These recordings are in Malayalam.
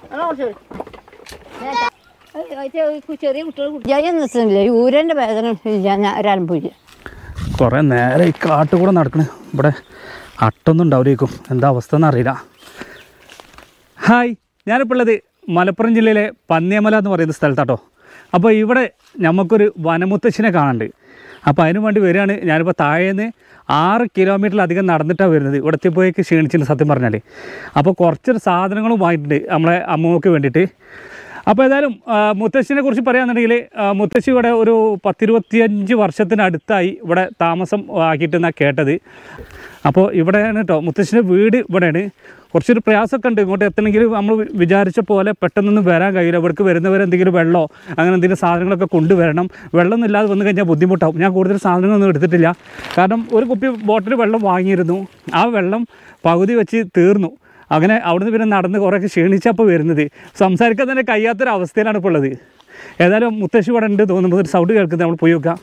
ചെറിയ കുട്ടികൾ ജയം നിൽക്കുന്നില്ല ഈ ഊരൻ്റെ വേദന ഞാൻ ഒരാലമ്പൂല്ല കുറേ നേരം ഈ കാട്ടുകൂടെ നടക്കണ് ഇവിടെ അട്ടൊന്നും ഉണ്ടാവില്ലേക്കും എന്താ അവസ്ഥ എന്നറിയില്ല ഹായ് ഞാനിപ്പോൾ ഉള്ളത് മലപ്പുറം ജില്ലയിലെ പന്നിയമല എന്ന് പറയുന്ന സ്ഥലത്താട്ടോ അപ്പോൾ ഇവിടെ നമുക്കൊരു വനമുത്തശ്ശിനെ കാണാനുണ്ട് അപ്പോൾ അതിനു വേണ്ടി വരികയാണ് ഞാനിപ്പോൾ താഴേന്ന് ആറ് കിലോമീറ്ററിലധികം നടന്നിട്ടാണ് വരുന്നത് ഇവിടെ എത്തിയപ്പോഴേക്ക് ക്ഷീണിച്ചിട്ടുണ്ട് സത്യം പറഞ്ഞാൽ അപ്പോൾ കുറച്ചൊരു സാധനങ്ങളും വാങ്ങിയിട്ടുണ്ട് നമ്മളെ അമ്മൂക്ക് വേണ്ടിയിട്ട് അപ്പോൾ ഏതായാലും ആ, മുത്തശ്ശിനെ കുറിച്ച് പറയുകയാണെന്നുണ്ടെങ്കിൽ ആ, മുത്തശ്ശി ഇവിടെ ഒരു പത്തിരുപത്തിയഞ്ച് വർഷത്തിനടുത്തായി ഇവിടെ താമസം ആക്കിയിട്ടെന്നാണ് കേട്ടത് അപ്പോൾ ഇവിടെയാണ് കേട്ടോ മുത്തശ്ശിൻ്റെ വീട് ഇവിടെയാണ് കുറച്ചൊരു പ്രയാസമൊക്കെ ഉണ്ട് ഇങ്ങോട്ട് എത്തണമെങ്കിൽ നമ്മൾ വിചാരിച്ച പോലെ പെട്ടെന്നൊന്നും വരാൻ കഴിയില്ല ഇവിടേക്ക് വരുന്നവരെ എന്തെങ്കിലും വെള്ളമോ അങ്ങനെ എന്തെങ്കിലും സാധനങ്ങളൊക്കെ കൊണ്ടുവരണം വെള്ളമൊന്നും ഇല്ലാതെ വന്നു കഴിഞ്ഞാൽ ബുദ്ധിമുട്ടാവും ഞാൻ കൂടുതൽ സാധനങ്ങളൊന്നും എടുത്തിട്ടില്ല കാരണം ഒരു കുപ്പി ബോട്ടിൽ വെള്ളം വാങ്ങിയിരുന്നു ആ വെള്ളം പകുതി വെച്ച് തീർന്നു അങ്ങനെ അവിടുന്ന് പിന്നെ നടന്ന് കുറേയൊക്കെ ക്ഷീണിച്ചപ്പോൾ വരുന്നത് സംസാരിക്കാൻ തന്നെ കഴിയാത്തൊരു അവസ്ഥയിലാണ് ഇപ്പോൾ ഉള്ളത് ഏതായാലും മുത്തശ്ശി ഇവിടെ ഉണ്ട് തോന്നുമ്പോൾ ഒരു സൗണ്ട് കേൾക്കുന്നത് നമ്മൾ പോയി നോക്കാം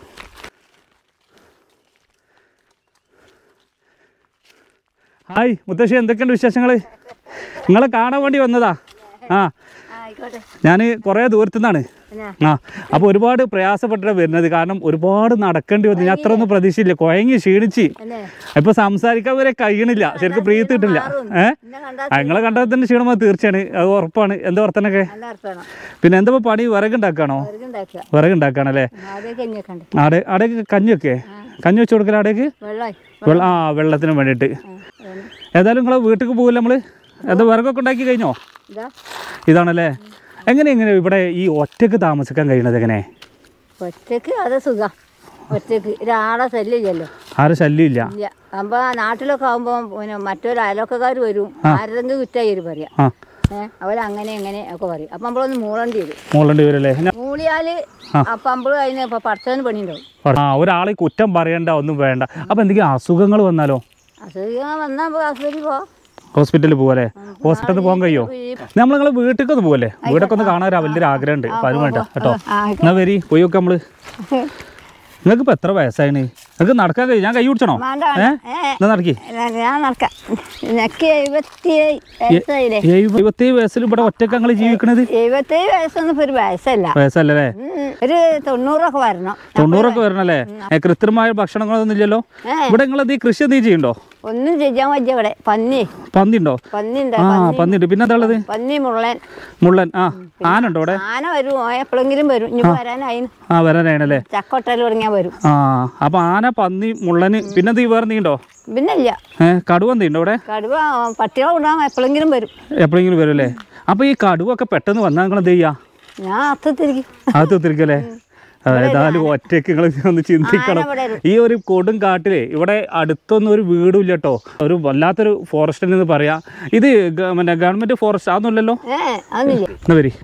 ഹായ് മുത്തശ്ശി എന്തൊക്കെയുണ്ട് വിശേഷങ്ങൾ നിങ്ങളെ കാണാൻ വേണ്ടി വന്നതാ ആ ആയിക്കോട്ടെ ഞാൻ കുറേ ദൂരത്തു നിന്നാണ് പിന്നെ ആ അപ്പോൾ ഒരുപാട് പ്രയാസപ്പെട്ടിട്ടാണ് വരുന്നത് കാരണം ഒരുപാട് നടക്കേണ്ടി വന്നു ഞാൻ അത്ര ഒന്നും പ്രതീക്ഷയില്ല കുഴങ്ങി ക്ഷീണിച്ച് അല്ലേ ഇപ്പൊ സംസാരിക്കാൻ വരെ കഴിയണില്ല ശരിക്കും ബ്രീത്ത് കിട്ടില്ല ഏഹ് എന്നെ കണ്ടാൽ ആ, നിങ്ങളെ കണ്ടാൽ തന്നെ ക്ഷീണമായി തീർച്ചയാണ് അത് ഉറപ്പാണ് എന്താ വർത്തനൊക്കെ നല്ല അർത്ഥമാണ് പിന്നെ എന്താ ഇപ്പൊ പണി വിറകുണ്ടാക്കാണോ വെറുതെ വിറകുണ്ടാക്കാണല്ലേ ആദ്യം കഞ്ഞിയൊക്കെ ഉണ്ട് ആടെ ആടേക്ക് കഞ്ഞിയൊക്കെ കഞ്ഞി വെച്ച് കൊടുക്കല ആടേക്ക് വെള്ളമായി വെള്ളം ആ വെള്ളത്തിന് വേണ്ടിയിട്ട് ഏതായാലും നിങ്ങളെ വീട്ടിൽ പോകില്ല നമ്മള് എന്താ വിറകൊക്കെ ഉണ്ടാക്കി കഴിഞ്ഞോ ഇതാ ഇതാണല്ലേ എങ്ങനെ എങ്ങനെ ഇവിടെ ഈ ഒറ്റക്ക് താമസിക്കാൻ കഴിയണത് എങ്ങനെ ഒറ്റക്ക് അത് സുഖം ഒറ്റക്ക് ഒരാളെ ശല്യമില്ലല്ലോ ആരും ശല്യമില്ല ഇല്ല അപ്പൊ നാട്ടിലൊക്കെ ആകുമ്പോ പിന്നെ മറ്റൊരു അയലൊക്കക്കാർ വരും ആരെങ്കിലും കുറ്റായി പറയാം ആ ഏഹ് അവരങ്ങനെ എങ്ങനെ ഒക്കെ പറയും അപ്പൊ നമ്മളൊന്ന് മൂളേണ്ടി വരും മോളുണ്ട് വരല്ലേ മൂളിയാല് അപ്പൊ അമ്പളും അതിന് ഇപ്പൊ പടച്ചവന് പണിയുണ്ടാവും ആ ഒരാളെ കുറ്റം പറയണ്ട ഒന്നും വേണ്ട അപ്പൊ എന്തെങ്കിലും അസുഖങ്ങൾ വന്നാലോ അസുഖം വന്നാ ആശുപത്രി പോ ഹോസ്പിറ്റലിൽ പോകല്ലേ ഹോസ്പിറ്റലിൽ പോകാൻ കഴിയോ നമ്മൾ നിങ്ങളെ വീട്ടിലേക്ക് ഒന്ന് പോകല്ലേ വീടൊക്കെ ഒന്ന് കാണാൻ ഒരു വലിയൊരു ആഗ്രഹമുണ്ട് അപ്പൊ അതിന് വേണ്ട കേട്ടോ ആ, എന്നാ വരി പോയി നോക്കാം നമ്മള് നിങ്ങൾക്ക് ഇപ്പൊ എത്ര വയസ്സായിന് നിങ്ങൾക്ക് നടക്കാൻ കഴിയും ഞാൻ കൈ പിടിച്ചണോ വേണ്ട ഏ ഏ എന്നാ നടക്കി ഞാൻ നടക്കാം എനിക്ക് എഴുപത്തിയേഴ് വയസ്സായില്ലേ എഴുപത്തി വയസ്സിൽ ഇവിടെ ഒറ്റക്ക് ഞങ്ങൾ ജീവിക്കണത് എഴുപത്തേഴ് വയസ്സൊന്നും ഇപ്പൊ ഒരു വയസ്സല്ല വയസ്സല്ലേ ഉം, ഒരു തൊണ്ണൂറൊക്കെ വരണം തൊണ്ണൂറൊക്കെ വരണല്ലേ ഏ, കൃത്രിമമായ ഭക്ഷണങ്ങളൊന്നും ഇല്ലല്ലോ ഏ. ഇവിടെ നിങ്ങൾ ഈ കൃഷി എന്തെങ്കിലും ചെയ്യണ്ടോ ഒന്നും ചെയ്യാൻ പറ്റിയ ഇവിടെ പന്നി പന്നി ഉണ്ടോ പന്നി ഉണ്ട് ആ പന്നിണ്ട് പിന്നെ എന്താ ഉള്ളത് പന്നി മുള്ളൻ മുള്ളൻ ആ ആനുണ്ടോ അവിടെ ആന വരും ഓ എപ്പോഴെങ്കിലും വരും ഇനി വരാനായി ആ വരാനാണല്ലേ ചക്കൊട്ടൽ തുടങ്ങിയാൽ വരും ആ അപ്പൊ ആന പന്നി മുള്ളന് പിന്നെ എന്തെങ്കിലും വേറെ നീണ്ടോ പിന്നെ ഇല്ല ഏഹ് കടുവ എന്തെയുണ്ടോ അവിടെ കടുവ പട്ടികളെ വിടാൻ എപ്പോഴെങ്കിലും വരും എപ്പോഴെങ്കിലും വരും അല്ലേ അപ്പൊ ഈ കടുവ ഒക്കെ പെട്ടെന്ന് വന്നാൽ നിങ്ങൾ എന്ത് ചെയ്യാ ഞാൻ അത്തത്തിരിക്കും അത് തിരിക്കല്ലേ ഏതായാലും ഒറ്റയ്ക്ക് നിങ്ങൾ ഒന്ന് ചിന്തിക്കണം ആന ഇവിടെ വരും. ഈ ഒരു കൊടും കാട്ടിലെ ഇവിടെ അടുത്തൊന്നും ഒരു വീടും ഇല്ല കേട്ടോ ഒരു വല്ലാത്തൊരു ഫോറസ്റ്റ് എന്ന് പറയാ ഇത് ഗ- പിന്നെ ഗവൺമെന്റ് ഫോറസ്റ്റ് അതൊന്നുമില്ലല്ലോ ഏ അതൊന്നുമില്ല എന്നാ വരി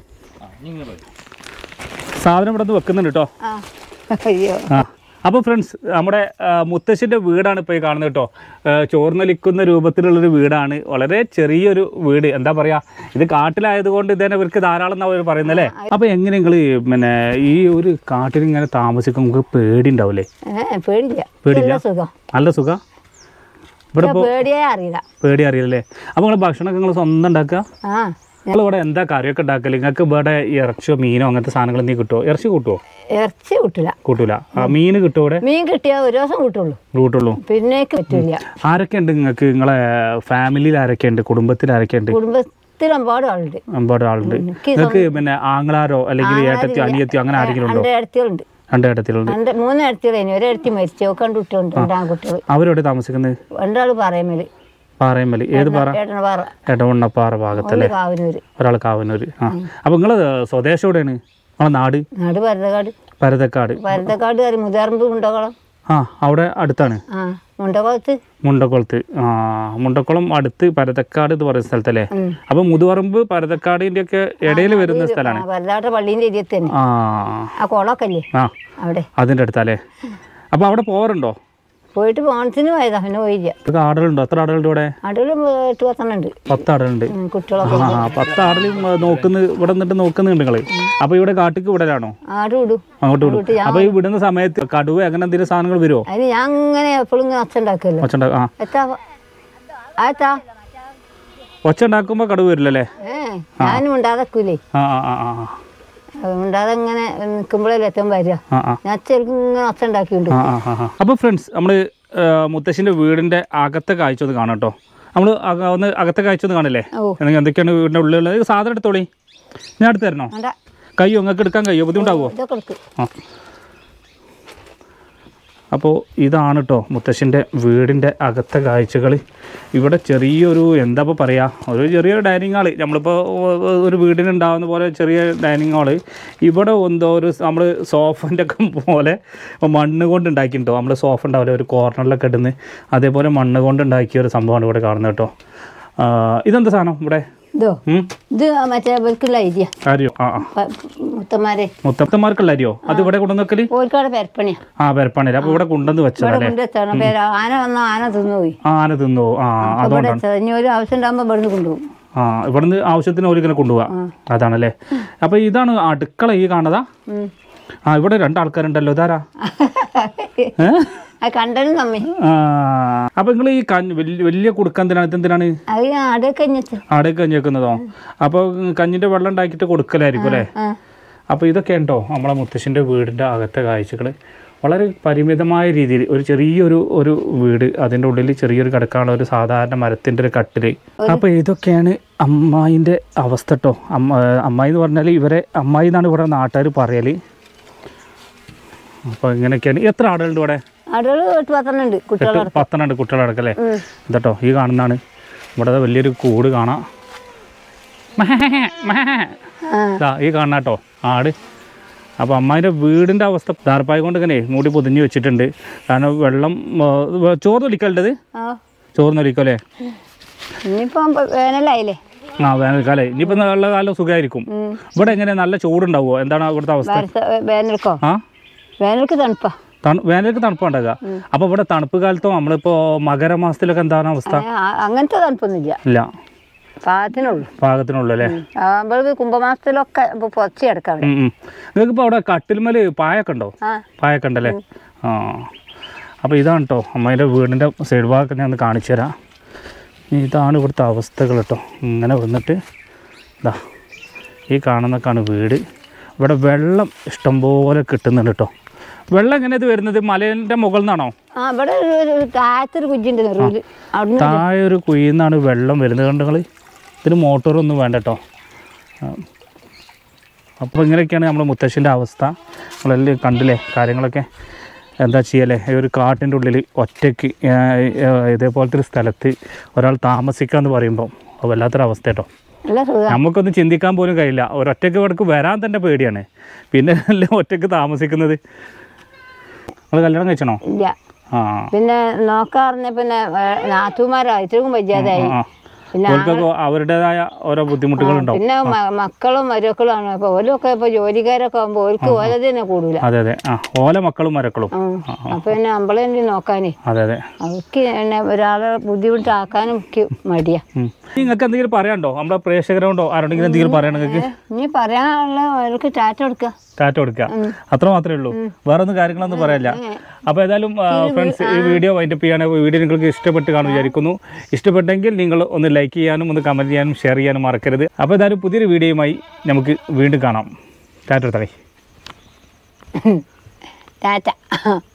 സാധനം ഇവിടെ നിന്ന് വെക്കുന്നുണ്ട് കേട്ടോ ആ അയ്യോ ആ അപ്പോൾ ഫ്രണ്ട്സ് നമ്മുടെ ആ, മുത്തശ്ശിൻ്റെ വീടാണ് ഇപ്പോൾ ഈ കാണുന്നത് കേട്ടോ ആ, ചോർന്നൊലിക്കുന്ന രൂപത്തിലുള്ളൊരു വീടാണ് വളരെ ചെറിയൊരു വീട് എന്താ പറയുക ഇത് കാട്ടിലായതുകൊണ്ട് ഇതന്നെ ഇവർക്ക് ധാരാളം എന്നാ അവർ പറയുന്നത് അല്ലേ അപ്പോൾ എങ്ങനെ നിങ്ങൾ പിന്നെ ഈ ഒരു കാട്ടിൽ ഇങ്ങനെ താമസിക്കുമ്പോൾ നിങ്ങൾക്ക് പേടി ഉണ്ടാവില്ലേ ഏ പേടില്ല പേടില്ല? നല്ല സുഖം നല്ല സുഖ ഇവിടെ ഇപ്പോൾ പേടിയേ അറിയില്ല പേടി അറിയില്ലേ അപ്പോൾ നിങ്ങൾ ഭക്ഷണമൊക്കെ നിങ്ങൾ സ്വന്തം ഉണ്ടാക്കുക ആ നിങ്ങൾ ഇവിടെ എന്താ കറിയൊക്കെ ഉണ്ടാക്കല് നിങ്ങൾക്ക് ഇവിടെ ഇറച്ചിയോ മീനോ അങ്ങനത്തെ സാധനങ്ങൾ എന്തെങ്കിലും കിട്ടുമോ ഇറച്ചി കൂട്ടുമോ ഇറച്ചി കിട്ടില്ല കൂട്ടൂല ആ മീൻ കിട്ടുമോ ഇവിടെ മീൻ കിട്ടിയാൽ ഒരു ദിവസം കിട്ടുള്ളൂ കൂട്ടുള്ളൂ പിന്നേക്ക് പറ്റില്ല ആരൊക്കെ ഉണ്ട് നിങ്ങൾക്ക് നിങ്ങളെ ഫാമിലിയിൽ ആരൊക്കെ ഉണ്ട് കുടുംബത്തിൽ ആരൊക്കെ ഉണ്ട് കുടുംബത്തിൽ ഒരുപാട് ആളുണ്ട് ഒരുപാട് ആളുണ്ട് എനിക്ക് നിങ്ങൾക്ക് പിന്നെ ആങ്ങളാരോ അല്ലെങ്കിൽ ഏട്ടത്തിയോ അനിയത്തിയോ അങ്ങനെ ആരെങ്കിലും ഉണ്ടോ രണ്ട് ഇടത്തികളുണ്ട് രണ്ട് ഏട്ടത്തിലുണ്ട് രണ്ട് മൂന്ന് ഇടത്തികളേനി ഒരു ഇടത്തി മരിച്ചു കണ്ടു കുട്ടികളുണ്ട് രണ്ടാം കുട്ടികൾ അവരെവിടെ താമസിക്കുന്നത് രണ്ടാള് പറയുമേല് പാറയമ്മല് ഏത് പാറ ഏട്ടന പാറ എടവണ്ണപ്പാറ ഭാഗത്തല്ലേ ഒന്ന് കാവനൂര് ഒരാൾ കാവനൂര് ആ അപ്പോൾ നിങ്ങൾ സ്വദേശം എവിടെയാണ് നിങ്ങളെ നാട് നാട് പരതക്കാട് പരതക്കാട് പരതക്കാട് കയറി മുതിർമ്പ് മുണ്ടകുളം ആ അവിടെ അടുത്താണ് ആ മുണ്ടകുളത്ത് മുണ്ടക്കുളത്ത് ആ മുണ്ടക്കുളം അടുത്ത് പരതക്കാട് എന്ന് പറയുന്ന സ്ഥലത്തല്ലേ ഉം. അപ്പോൾ മുതുപറമ്പ് പരതക്കാടിൻ്റെ ഒക്കെ ഇടയിൽ വരുന്ന സ്ഥലമാണ് പരതാട്ട പള്ളീൻ്റെ എരിയത്ത് തന്നെ ആ ആ കുളമൊക്കെ അല്ലേ ആ അവിടെ അതിൻ്റെ അടുത്തല്ലേ അപ്പോൾ അവിടെ പോകാറുണ്ടോ പോയിട്ട് പോണത്തിന് പോയതാ പിന്നെ പോയില്ല ഇതൊക്കെ ആടുകളുണ്ടോ എത്ര ആടുകളുണ്ട് ഇവിടെ അടൂര് എട്ട് പത്തെണ്ണം ഉണ്ട് പത്ത് ആടുകളുണ്ട് ഉം, കുട്ടികളൊക്കെ ആ ആ, പത്ത് ആടിലും നോക്കുന്ന ഇവിടെ നിന്നിട്ട് നോക്കുന്നുണ്ട് നിങ്ങൾ അപ്പോൾ ഇവിടെ കാട്ടിക്ക് വിടലാണോ ആട് വിടും അങ്ങോട്ട് വിടും അപ്പോൾ ഈ വിടുന്ന സമയത്ത് കടുവ അങ്ങനെ എന്തെങ്കിലും സാധനങ്ങൾ വരുമോ അതിന് ഞാൻ അങ്ങനെ എപ്പോഴും ഇങ്ങനെ ഒച്ച ഉണ്ടാക്കുമല്ലോ ഒച്ച ഉണ്ടാ- ആ എത്താ ആ എത്താ ഒച്ച ഉണ്ടാക്കുമ്പോൾ കടുവ വരില്ലല്ലേ ഏ ഞാനും ഉണ്ടാതെക്കൂലേ ആ ആ ആ ആ ഉണ്ടാതെ ഇങ്ങനെ നിൽക്കുമ്പോഴല്ലേ എത്താൻ വരിക ആ ആ ഞാൻ ചെറുക്കും ഇങ്ങനെ ഒച്ച ഉണ്ടാക്കിയുണ്ട് ആ ആ ആ അപ്പോൾ ഫ്രണ്ട്സ് നമ്മൾ മുത്തശ്ശിൻ്റെ വീടിൻ്റെ അകത്തെ കാഴ്ച ഒന്ന് കാണാം കേട്ടോ നമ്മൾ ഒന്ന് അകത്തെ കാഴ്ച ഒന്ന് കാണില്ലേ ഓ അല്ലെങ്കിൽ എന്തൊക്കെയാണ് വീടിൻ്റെ ഉള്ളിലുള്ളത് ഇത് സാധനം എടുത്തോളി ഞാൻ എടുത്ത് തരണോ വേണ്ട കയ്യോ നിങ്ങൾക്ക് എടുക്കാൻ കഴിയോ ബുദ്ധിമുട്ടാവുമോ ഇതൊക്കെ എടുക്കും ആ അപ്പോൾ ഇതാണ് കേട്ടോ മുത്തശ്ശിൻ്റെ വീടിൻ്റെ അകത്തെ കാഴ്ചകൾ ഇവിടെ ചെറിയൊരു എന്താ ഇപ്പോൾ പറയുക ഒരു ചെറിയൊരു ഡൈനിങ് ഹാള് നമ്മളിപ്പോൾ ഒരു വീടിനുണ്ടാവുന്ന പോലെ ചെറിയ ഡൈനിങ് ഹാള് ഇവിടെ എന്തോ ഒരു നമ്മൾ സോഫൻ്റെ ഒക്കെ പോലെ മണ്ണ് കൊണ്ട് ഉണ്ടാക്കിയിട്ടുണ്ടോ നമ്മൾ സോഫ ഉണ്ടാവില്ല ഒരു കോർണറിലൊക്കെ ഇടുന്ന് അതേപോലെ മണ്ണ് കൊണ്ട് ഉണ്ടാക്കിയ ഒരു സംഭവമാണ് ഇവിടെ കാണുന്നത് കേട്ടോ ആ, ഇതെന്താ സാധനം ഇവിടെ ഇതോ ഉം? ഇത് മറ്റേ ഇവർക്കുള്ള ഐഡിയ അരിയോ ആ ആ മുത്തന്മാരെ മുത്തത്തമാർക്കുള്ള അരിയോ അത് ഇവിടെ കൊണ്ടുവന്ന് വെക്കല് ഓർക്കവിടെ പെരപ്പണിയാ ആ പെരപ്പാണില്ല അപ്പോൾ ഇവിടെ കൊണ്ടുവന്ന് ഇവിടെ വെച്ചതല്ലേ കൊണ്ടുവച്ചാണ് പേര് ആന വന്ന ആന തിന്നുപോയി ആ, ആന തിന്നോ ആ ഇവിടെ അതുകൊണ്ടാണ് വെച്ചത് ഇനി ഒരു ആവശ്യം ഉണ്ടാകുമ്പോൾ ഇവിടുന്ന് കൊണ്ടുപോകും ആ ഇവിടുന്ന് ആവശ്യത്തിന് ഒരിക്കലും കൊണ്ടുപോകാം അതാണല്ലേ അപ്പോൾ ഇതാണ് അടുക്കള ഈ കാണതാ ഉം. ആ ഇവിടെ രണ്ടാൾക്കാരുണ്ടല്ലോ ഇതാരാ ഏ? അത് കണ്ടനും തമ്മി ആ അപ്പോൾ നിങ്ങൾ ഈ കഞ്ഞി വലിയ വലിയ കുടുക്ക എന്തിനാണ് ഇതെന്തിനാണ് അത് ആടെ കഴിഞ്ഞിട്ട് ആടേക്ക് കഞ്ഞി വെക്കുന്നതോ അപ്പോൾ കഞ്ഞിൻ്റെ വെള്ളം ഉണ്ടാക്കിയിട്ട് കൊടുക്കലായിരിക്കും അല്ലേ ആ അപ്പോൾ ഇതൊക്കെ ഉണ്ടോ നമ്മളെ മുത്തശ്ശിൻ്റെ വീടിൻ്റെ അകത്തെ കാഴ്ചകൾ വളരെ പരിമിതമായ രീതിയിൽ ഒരു ചെറിയൊരു ഒരു വീട് അതിൻ്റെ ഉള്ളിൽ ചെറിയൊരു കിടക്കാനുള്ള ഒരു സാധാരണ മരത്തിൻ്റെ ഒരു കട്ടിൽ അപ്പോൾ ഇതൊക്കെയാണ് അമ്മായിൻ്റെ അവസ്ഥ കേട്ടോ അമ്മ അമ്മായി എന്ന് പറഞ്ഞാൽ ഇവരെ അമ്മായി എന്നാണ് ഇവിടെ നാട്ടുകാർ പറയൽ അപ്പോൾ ഇങ്ങനെയൊക്കെയാണ് എത്ര ആടുകളുണ്ട് ഇവിടെ ആടുകൾ എട്ട് പത്തെണ്ണം ഉണ്ട് കുട്ടികളെ എട്ട് പത്തെണ്ണുണ്ട് കുട്ടികളടക്കല്ലേ ഉം. ഇതട്ടോ ഈ കാണുന്നതാണ് ഇവിടെ വലിയൊരു കൂട് കാണാം മഹേ, മഹേ. ആ ദാ ഈ കാണാം കേട്ടോ ആട് അപ്പോൾ അമ്മായിൻ്റെ വീടിൻ്റെ അവസ്ഥ ദാർപ്പായ കൊണ്ട് ഇങ്ങനെ മൂടി പൊതിഞ്ഞ് വെച്ചിട്ടുണ്ട് കാരണം വെള്ളം ആ, വ- ചോറ് തൊലിക്കലുണ്ടത് ആ ചോറ് തൊലിക്കല്ലേ ഇനിയിപ്പം വേനലായില്ലേ ആ വേനൽക്കാലേ ഇനിയിപ്പോൾ നല്ല കാലം സുഖമായിരിക്കും ഉം. ഇവിടെ എങ്ങനെ നല്ല ചൂടുണ്ടാവുമോ എന്താണ് ഇവിടുത്തെ അവസ്ഥ വരസ- വേനൽക്കോ ആ വേനൽക്ക് തണുപ്പാ തണു വേനൽക്ക് തണുപ്പുണ്ടാകുക അപ്പോൾ ഇവിടെ തണുപ്പ് കാലത്തോ നമ്മളിപ്പോൾ മകരമാസത്തിലൊക്കെ എന്താണ് അവസ്ഥ ആ, അങ്ങനത്തെ തണുപ്പൊന്നുമില്ല ഇല്ല പാകത്തിനുള്ളൂ പാകത്തിനുള്ളൂ അല്ലേ ആകുമ്പോൾ കുംഭമാസത്തിലൊക്കെ ഇപ്പോൾ പൊച്ച കിടക്കാം അവിടെ നിങ്ങൾക്ക് ഇപ്പോൾ അവിടെ കട്ടിൽമേൽ പായൊക്കെ ഉണ്ടോ ആ പായൊക്കെ ഉണ്ടല്ലേ ആ അപ്പോൾ ഇതാണ് കേട്ടോ അമ്മേൻ്റെ വീടിൻ്റെ സൈഡ് ഭാഗമൊക്കെ ഞാൻ ഒന്ന് കാണിച്ചു തരാം ഇതാണ് ഇവിടുത്തെ അവസ്ഥകൾ കേട്ടോ ഇങ്ങനെ വന്നിട്ട് ഇതാ ഈ കാണുന്നൊക്കെയാണ് വീട് ഇവിടെ വെള്ളം ഇഷ്ടംപോലെ കിട്ടുന്നുണ്ട് കേട്ടോ വെള്ളം എങ്ങനെ ഇത് വരുന്നത് മലേൻ്റെ മുകളിൽ നിന്നാണോ ആ ഇവിടെ ഒരു ഒരു താഴത്തൊരു കുഞ്ചുണ്ട് നെറൂല് അവിടുന്ന് താഴെ ഒരു കുഴിയിൽ നിന്നാണ് വെള്ളം വരുന്നത് കണ്ട് നിങ്ങൾ ഇതിന് മോട്ടോറൊന്നും വേണ്ട കേട്ടോ അപ്പോൾ ഇങ്ങനെയൊക്കെയാണ് നമ്മുടെ മുത്തശ്ശിൻ്റെ അവസ്ഥ നമ്മളെല്ലാം കണ്ടില്ലേ കാര്യങ്ങളൊക്കെ എന്താ ചെയ്യല്ലേ ഈ ഒരു കാട്ടിൻ്റെ ഉള്ളിൽ ഒറ്റയ്ക്ക് ആ, ആ, ഇതേപോലത്തെ ഒരു സ്ഥലത്ത് ഒരാൾ താമസിക്കുക എന്ന് പറയുമ്പോൾ അത് വല്ലാത്തൊരു അവസ്ഥ കേട്ടോ നല്ല സുഖം നമുക്കൊന്നും ചിന്തിക്കാൻ പോലും കഴിയില്ല ഒരൊറ്റയ്ക്ക് ഇവിടേക്ക് വരാൻ തന്നെ പേടിയാണ് പിന്നെ അല്ലേ ഒറ്റയ്ക്ക് താമസിക്കുന്നത് നമ്മൾ കല്യാണം കഴിച്ചണോ ഇല്ല ആ പിന്നെ നോക്കാറിഞ്ഞ പിന്നെ നാത്തുമാരാ ഇത്രയും വയ്യാതായി ആ പിന്നെ അവർക്കൊക്കെ അവരുടേതായ ഓരോ ബുദ്ധിമുട്ടുകളുണ്ടാവും പിന്നെ മ- മക്കളും മരുക്കളുമാണ് അപ്പൊ ഓലൊക്കെ ഇപ്പൊ ജോലിക്കാരൊക്കെ ആകുമ്പോ ഓർക്ക് ഓലത് തന്നെ കൂടൂല അതെ അതെ ആ ഓല മക്കളും മരക്കളും ഉം. അപ്പൊ പിന്നെ നമ്മളെ നോക്കാനേ അതെ അതെ അവർക്ക് പിന്നെ ഒരാളെ ബുദ്ധിമുട്ടാക്കാനും എനിക്ക് മടിയാ നിങ്ങൾക്ക് എന്തെങ്കിലും പറയാനുണ്ടോ നമ്മളെ പ്രേക്ഷകരോണ്ടോ ആരോടെങ്കിലും എന്തെങ്കിലും പറയണം നിങ്ങൾക്ക് ഇനി പറയാനുള്ള അവർക്ക് ടാറ്റ കൊടുക്ക ടാറ്റ കൊടുക്കുക അത്ര മാത്രമേ ഉള്ളൂ വേറെ ഒന്നും കാര്യങ്ങളൊന്നും പറയല്ല അപ്പോൾ ഏതായാലും ഫ്രണ്ട്സ് ഈ വീഡിയോ വൈൻഡപ്പ് ചെയ്യുകയാണെങ്കിൽ വീഡിയോ നിങ്ങൾക്ക് ഇഷ്ടപ്പെട്ട് കാണും വിചാരിക്കുന്നു ഇഷ്ടപ്പെട്ടെങ്കിൽ നിങ്ങൾ ഒന്ന് ലൈക്ക് ചെയ്യാനും ഒന്ന് കമൻറ്റ് ചെയ്യാനും ഷെയർ ചെയ്യാനും മറക്കരുത് അപ്പോൾ ഏതായാലും പുതിയൊരു വീഡിയോയുമായി നമുക്ക് വീണ്ടും കാണാം ടാറ്റ എടുത്തേ ടാറ്റ